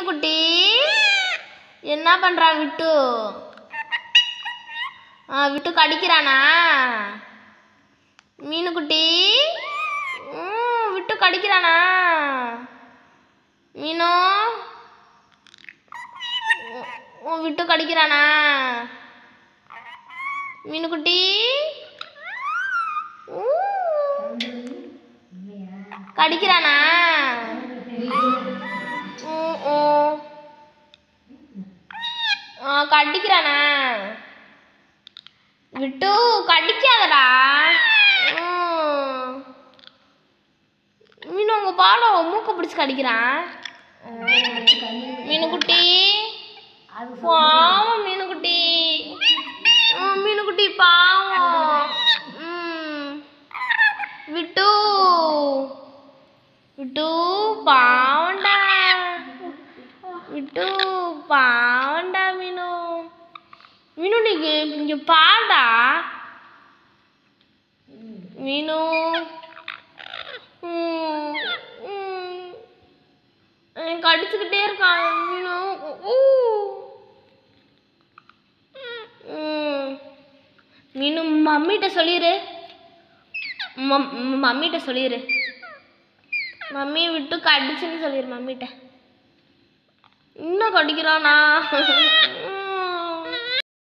குட்டி என்ன பண்றான் விட்டு ஆ விட்டு கடிக்கிறானா மீனு குட்டி ம், விட்டு கடிக்கிறானா மீனோ உ- உ, விட்டு கடிக்கிறானா மீனு குட்டி ஊ. கடிக்கிறானா ம், ம். ஆ, கடிக்கிறானா விட்டு கடிக்காதடா ம். மீன் உங்க பாடம் மூக்க பிடிச்சு கடிக்கிறான் மீனுக்குட்டி பாவம் மீனுக்குட்டி ம், மீனுக்குட்டி பாவம் ம். விட்டு விட்டு பாவண்டா விட்டு பாவண்டா மீனு மீனு நீங்க இங்க பாடா மீனு ம், ம். எனக்கு கடிச்சுக்கிட்டே இருக்கான் மீனு ஊ. ம். மீனு மம்மிட்ட சொல்லிடு மம் மம்மிட்ட சொல்லிடு மம்மி விட்டு கடிச்சுன்னு சொல்லிடு மம்மிட்ட இன்னும் கடிக்கிறானா ம்.